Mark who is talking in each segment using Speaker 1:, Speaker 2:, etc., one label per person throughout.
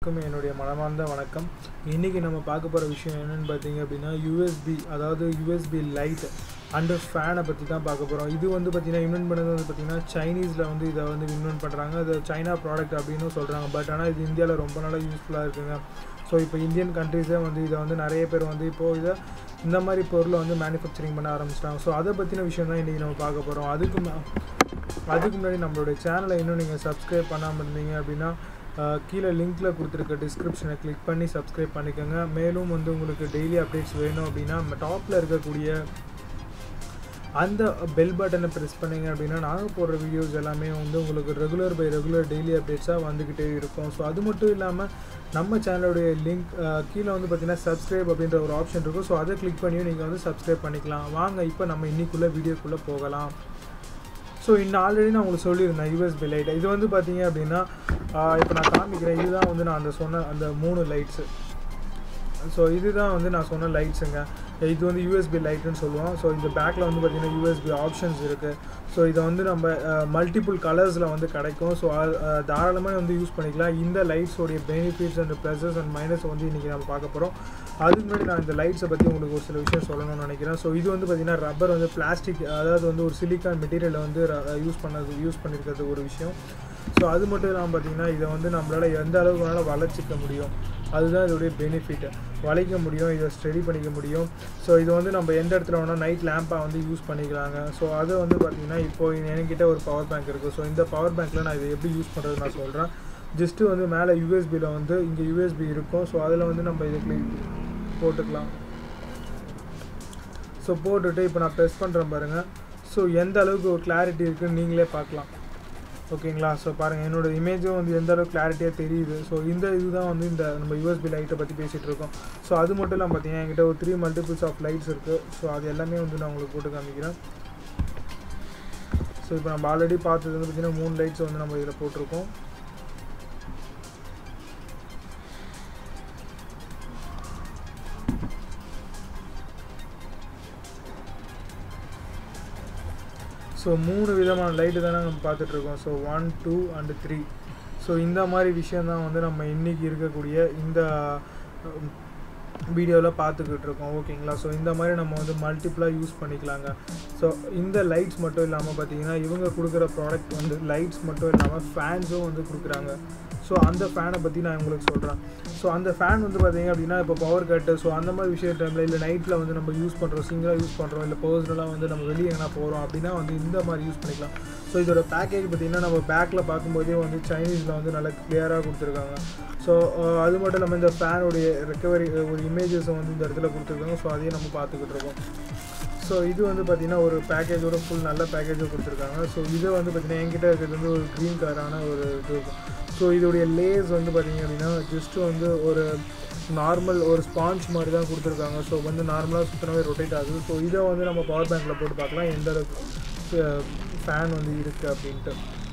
Speaker 1: அனைவருக்கும் என்னுடைய மனமார்ந்த வணக்கம் இன்றைக்கி நம்ம பார்க்க போகிற விஷயம் என்னென்னு பார்த்தீங்க அப்படின்னா யூஎஸ்பி அதாவது யூஎஸ்பி லைட் அண்டு ஃபேனை பற்றி தான் பார்க்க போகிறோம் இது வந்து பார்த்திங்கன்னா இன்வென்ட் பண்ணது வந்து பார்த்திங்கன்னா சைனீஸில் வந்து இதை வந்து இன்வென்ட் பண்ணுறாங்க இது சைனா ப்ராடக்ட் அப்படின்னு சொல்கிறாங்க பட் ஆனால் இது இந்தியாவில் ரொம்ப நாளாக யூஸ்ஃபுல்லாக இருக்குங்க ஸோ இப்போ இந்தியன் கண்ட்ரீஸே வந்து இதை வந்து நிறைய பேர் வந்து இப்போது இதை இந்த மாதிரி பொருளை வந்து மேனுஃபேக்சரிங் பண்ண ஆரம்பிச்சிட்டாங்க ஸோ அதை பற்றின விஷயம் தான் இன்றைக்கி நம்ம பார்க்க போகிறோம் அதுக்கு ம- அதுக்கு முன்னாடி நம்மளுடைய சேனலை இன்னும் நீங்கள் சப்ஸ்கிரைப் பண்ணாமல் இருந்தீங்க அப்படின்னா அஹ், கீழே லிங்க்கில் கொடுத்துருக்க டிஸ்கிரிப்ஷனை கிளிக் பண்ணி சப்ஸ்கிரைப் பண்ணிக்கோங்க மேலும் வந்து உங்களுக்கு டெய்லி அப்டேட்ஸ் வேணும் அப்படின்னா டாப்பில் இருக்கக்கூடிய அந்த பெல் பட்டனை ப்ரெஸ் பண்ணீங்க அப்படின்னா நாங்கள் போடுற வீடியோஸ் எல்லாமே வந்து உங்களுக்கு ரெகுலர் பை ரெகுலர் டெய்லி அப்டேட்ஸாக வந்துக்கிட்டே இருக்கும் ஸோ அது மட்டும் இல்லாமல் நம்ம சேனலுடைய லிங்க் கீழே வந்து பார்த்தீங்கன்னா சப்ஸ்கிரைப் அப்படின்ற ஒரு ஆப்ஷன் இருக்கும் ஸோ அதை கிளிக் பண்ணியும் நீங்கள் வந்து சப்ஸ்கிரைப் பண்ணிக்கலாம் வாங்க இப்போ நம்ம இன்னிக்குள்ளே வீடியோக்குள்ளே போகலாம் ஸோ இன்னும் ஆல்ரெடி நான் உங்களுக்கு சொல்லியிருந்தேன் யூஎஸ்பி லைட் இது வந்து பார்த்தீங்க அப்படின்னா இப்போ நான் காமிக்கிறேன் இதுதான் வந்து நான் அந்த சொன்ன அந்த மூணு லைட்ஸு ஸோ இதுதான் வந்து நான் சொன்ன லைட்ஸுங்க இது வந்து யூஎஸ்பி லைட்டுன்னு சொல்லுவோம் ஸோ இந்த பேக்கில் வந்து பார்த்திங்கன்னா யூஎஸ்பி ஆப்ஷன்ஸ் இருக்குது ஸோ இதை வந்து நம்ம மல்டிபிள் கலர்ஸில் வந்து கிடைக்கும் ஸோ தாராளமாக வந்து யூஸ் பண்ணிக்கலாம் இந்த லைட்ஸோடைய benefits and pluses and minus வந்து இன்றைக்கி நம்ம பார்க்க போகிறோம் அதுக்கு முன்னாடி நான் இந்த லைட்ஸை பற்றி உங்களுக்கு ஒரு சில விஷயம் சொல்லணும்னு நினைக்கிறேன் ஸோ இது வந்து பார்த்திங்கன்னா ரப்பர் வந்து பிளாஸ்டிக் அதாவது வந்து ஒரு சிலிக்கான் மெட்டீரியலை வந்து யூஸ் பண்ணது யூஸ் பண்ணியிருக்கிறது ஒரு விஷயம் ஸோ அது மட்டும் இல்லாமல் பார்த்தீங்கன்னா இதை வந்து நம்மளால் எந்த அளவுக்கு வேணாலும் வளைச்சிக்க முடியும் அதுதான் இதோடைய பெனிஃபிட் வளைக்க முடியும் இதை ஸ்டடி பண்ணிக்க முடியும் ஸோ இது வந்து நம்ம எந்த இடத்துல வேணால் நைட் லேம்பாக வந்து யூஸ் பண்ணிக்கலாங்க ஸோ அது வந்து பார்த்திங்கன்னா இப்போ என்கிட்ட ஒரு பவர் பேங்க் இருக்குது ஸோ இந்த பவர் பேங்க்கில் நான் இதை எப்படி யூஸ் பண்ணுறது நான் சொல்கிறேன் ஜஸ்ட்டு வந்து மேலே யூஎஸ்பியில் வந்து இங்கே யூஎஸ்பி இருக்கும் ஸோ அதில் வந்து நம்ம இதை click போட்டுக்கலாம் ஸோ போட்டுட்டு இப்போ நான் ப்ரெஸ் பண்ணுறேன் பாருங்கள் ஸோ எந்த அளவுக்கு ஒரு கிளாரிட்டி இருக்குன்னு நீங்களே பார்க்கலாம் ஓகேங்களா ஸோ பாருங்கள் என்னோட இமேஜும் வந்து எந்த அளவுக்கு கிளாரிட்டியாக தெரியுது ஸோ இந்த இதுதான் வந்து இந்த நம்ம யூஎஸ்பி லைட்டை பற்றி பேசிகிட்டு இருக்கோம் ஸோ அது மட்டும் இல்லாமல் பார்த்தீங்கன்னா என்கிட்ட ஒரு த்ரீ மல்டிபிள்ஸ் ஆஃப் லைட்ஸ் இருக்குது ஸோ அது எல்லாமே வந்து நான் உங்களுக்கு போட்டு காமிக்கிறேன் ஸோ இப்போ நம்ம ஆல்ரெடி பார்த்தது வந்து பார்த்திங்கன்னா மூணு லைட்ஸ் வந்து நம்ம இதில் போட்டிருக்கோம் ஸோ மூணு விதமான லைட்டு தானே நம்ம பார்த்துட்ருக்கோம் so one two and three so இந்த மாதிரி விஷயந்தான் வந்து நம்ம இன்றைக்கி இருக்கக்கூடிய இந்த வீடியோவில் பார்த்துக்கிட்டு இருக்கோம் ஓகேங்களா ஸோ இந்த மாதிரி நம்ம வந்து மல்டிப்ளாக யூஸ் பண்ணிக்கலாங்க ஸோ இந்த லைட்ஸ் மட்டும் இல்லாமல் பார்த்தீங்கன்னா இவங்க கொடுக்குற ப்ராடக்ட் வந்து லைட்ஸ் மட்டும் இல்லாமல் ஃபேன்ஸும் வந்து கொடுக்குறாங்க ஸோ அந்த ஃபேனை பற்றி நான் உங்களுக்கு சொல்கிறேன் ஸோ அந்த ஃபேன் வந்து பார்த்தீங்க அப்படின்னா இப்போ பவர் கட்டு ஸோ அந்த மாதிரி விஷய டைமில் இல்லை நைட்டில் வந்து நம்ம யூஸ் பண்ணுறோம் சிங்கிளாக யூஸ் பண்ணுறோம் இல்லை பர்சனலாக வந்து நம்ம வெளியே எங்கன்னா போகிறோம் அப்படின்னா வந்து இந்த மாதிரி யூஸ் பண்ணிக்கலாம் ஸோ இதோட பேக்கேஜ் பார்த்தீங்கன்னா நம்ம பேக்கில் பார்க்கும்போதே வந்து சைனீஸில் வந்து நல்லா கிளியராக கொடுத்துருக்காங்க ஸோ அது மட்டும் இல்லாமல் இந்த ஃபேனுடைய ரெக்கவரி ஒரு இமேஜஸை வந்து இந்த இடத்துல கொடுத்துருக்காங்க ஸோ அதையும் நம்ம பார்த்துக்கிட்டு இருக்கோம் ஸோ இது வந்து பார்த்திங்கன்னா ஒரு பேக்கேஜோட ஃபுல் நல்ல பேக்கேஜும் கொடுத்துருக்காங்க ஸோ இதை வந்து பார்த்திங்கன்னா என்கிட்ட இருக்கிறது வந்து ஒரு க்ரீன் கலரான ஒரு இது இருக்கும் ஸோ இதோடைய லேஸ் வந்து பார்த்திங்க அப்படின்னா ஜஸ்ட்டு வந்து ஒரு நார்மல் ஒரு ஸ்பாஞ்ச் மாதிரி தான் கொடுத்துருக்காங்க ஸோ வந்து நார்மலாக சுத்தனவே ரொட்டேட் ஆகுது ஸோ இதை வந்து நம்ம பவர் பேங்க்கில் போட்டு பார்க்கலாம் எந்த அளவுக்கு ஃபேன் வந்து இருக்குது அப்படின்ட்டு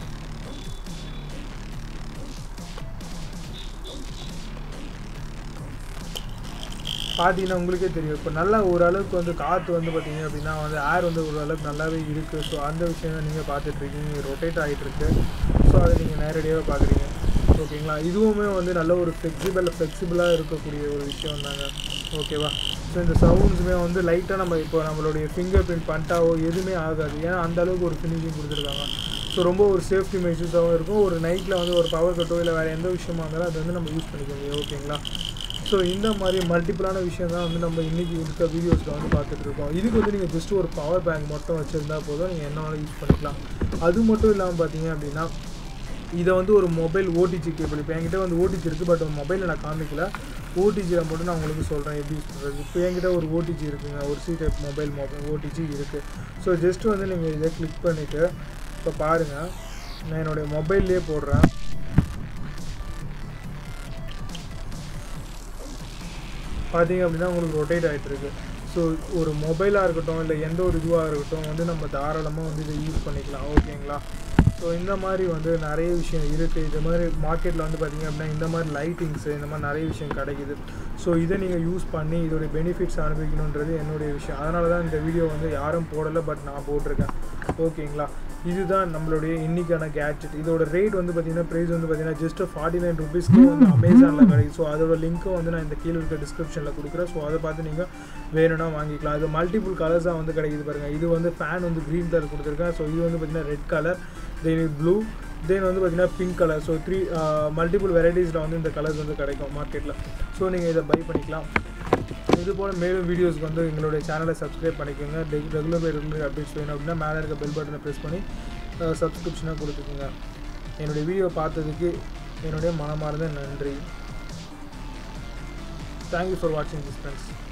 Speaker 1: பார்த்தீங்கன்னா உங்களுக்கே தெரியும் இப்போ நல்லா ஓரளவுக்கு வந்து காற்று வந்து பார்த்தீங்க அப்படின்னா வந்து ஏர் வந்து ஓரளவுக்கு நல்லாவே இருக்குது ஸோ அந்த விஷயம் தான் நீங்கள் பார்த்துட்ருக்கீங்க ரொட்டேட் ஆகிட்டு இருக்கு ஸோ அதை நீங்கள் நேரடியாக பார்க்குறீங்க ஓகேங்களா இதுவுமே வந்து நல்ல ஒரு ஃப்ளெக்சிபிள் ஃப்ளெக்சிபிளாக இருக்கக்கூடிய ஒரு விஷயம் தாங்க ஓகேவா ஸோ இந்த சவுண்ட்ஸுமே வந்து லைட்டாக நம்ம இப்போ நம்மளுடைய ஃபிங்கர் பிரிண்ட் பண்ணிட்டாவோ எதுவுமே ஆகாது ஏன்னா அந்த அளவுக்கு ஒரு ஃபினிஷிங் கொடுத்துருக்காங்க ஸோ ரொம்ப ஒரு சேஃப்டி மெஷர்ஸாகவும் இருக்கும் ஒரு நைட்டில் வந்து ஒரு பவர் கட்டோ இல்லை வேறு எந்த விஷயமா இருந்தாலும் அது வந்து நம்ம யூஸ் பண்ணிக்க முடியும் ஓகேங்களா ஸோ இந்த மாதிரி மல்டிபிளான விஷயம் தான் வந்து நம்ம இன்றைக்கி இருக்க வீடியோஸில் வந்து பார்த்துட்டு இருக்கோம் இதுக்கு வந்து நீங்கள் ஜஸ்ட் ஒரு பவர் பேங்க் மட்டும் வச்சுருந்தா போதும் நீங்கள் என்ன வேணாலும் யூஸ் பண்ணிக்கலாம் அது மட்டும் இல்லாமல் பார்த்தீங்க அப்படின்னா இதை வந்து ஒரு மொபைல் ஓடிஜி கேபிள் இப்போ என்கிட்ட வந்து ஓடிஜி இருக்குது பட் மொபைலில் நான் காமிக்கல ஓடிஜியில் மட்டும் நான் உங்களுக்கு சொல்கிறேன் எப்படி யூஸ் பண்ணுறது இப்போ என்கிட்ட ஒரு ஓடிஜி இருக்குங்க ஒரு C type mobile mobile OTG இருக்குது ஸோ ஜஸ்ட் வந்து நீங்கள் இதை கிளிக் பண்ணிவிட்டு இப்போ பாருங்கள் நான் என்னுடைய மொபைல்லே போடுறேன் பார்த்தீங்க அப்படின்னா உங்களுக்கு ரொட்டேட் ஆகிட்டு இருக்கு ஸோ ஒரு மொபைலாக இருக்கட்டும் இல்லை எந்த ஒரு இதுவாக இருக்கட்டும் வந்து நம்ம தாராளமாக வந்து இதை யூஸ் பண்ணிக்கலாம் ஓகேங்களா ஸோ இந்த மாதிரி வந்து நிறைய விஷயம் இருக்குது இது மாதிரி மார்க்கெட்டில் வந்து பார்த்திங்க அப்படின்னா இந்த மாதிரி லைட்டிங்ஸு இந்த மாதிரி நிறைய விஷயம் கிடைக்குது ஸோ இதை நீங்கள் யூஸ் பண்ணி இதோடைய பெனிஃபிட்ஸ் அனுபவிக்கணுன்றது என்னுடைய விஷயம் அதனால தான் இந்த வீடியோ வந்து யாரும் போடலை பட் நான் போட்டிருக்கேன் ஓகேங்களா இதுதான் நம்மளுடைய இன்னைக்கான கேட்ஜெட் இதோட ரேட் வந்து பார்த்தீங்கன்னா ப்ரைஸ் வந்து பார்த்தீங்கன்னா ஜஸ்ட் ஃபார்ட்டி நைன் ருபீஸ்க்கு வந்து அமேசானில் கிடைக்கும் ஸோ அதோட லிங்க்கும் வந்து நான் இந்த கீழே இருக்க டிஸ்கிரிப்ஷனில் கொடுக்குறேன் ஸோ அதை பார்த்து நீங்கள் வேணும்னா வாங்கிக்கலாம் அது மல்டிபிள் கலர்ஸாக வந்து கிடைக்குது பாருங்கள் இது வந்து ஃபேன் வந்து க்ரீன் கலர் கொடுத்துருக்கேன் ஸோ இது வந்து பார்த்தீங்கன்னா red colour then blue then வந்து பார்த்தீங்கன்னா pink colour so three multiple வெரைட்டிஸில் வந்து இந்த கலர்ஸ் வந்து கிடைக்கும் மார்க்கெட்டில் ஸோ நீங்கள் இதை பை பண்ணிக்கலாம் இது போல் மேலும் வீடியோஸ்க்கு வந்து எங்களுடைய சேனலை சப்ஸ்கிரைப் பண்ணிக்கோங்க ரெகுலர் ரெகுலர் அப்டேட்ஸ் வேணும் அப்படின்னா மேலே இருக்க பெல் பட்டனை ப்ரெஸ் பண்ணி சப்ஸ்கிரிப்ஷனாக கொடுத்துக்குங்க என்னுடைய வீடியோ பார்த்ததுக்கு என்னுடைய மனமார்ந்த நன்றி தேங்க்யூ ஃபார் வாட்சிங் திஸ் ஃப்ரெண்ட்ஸ்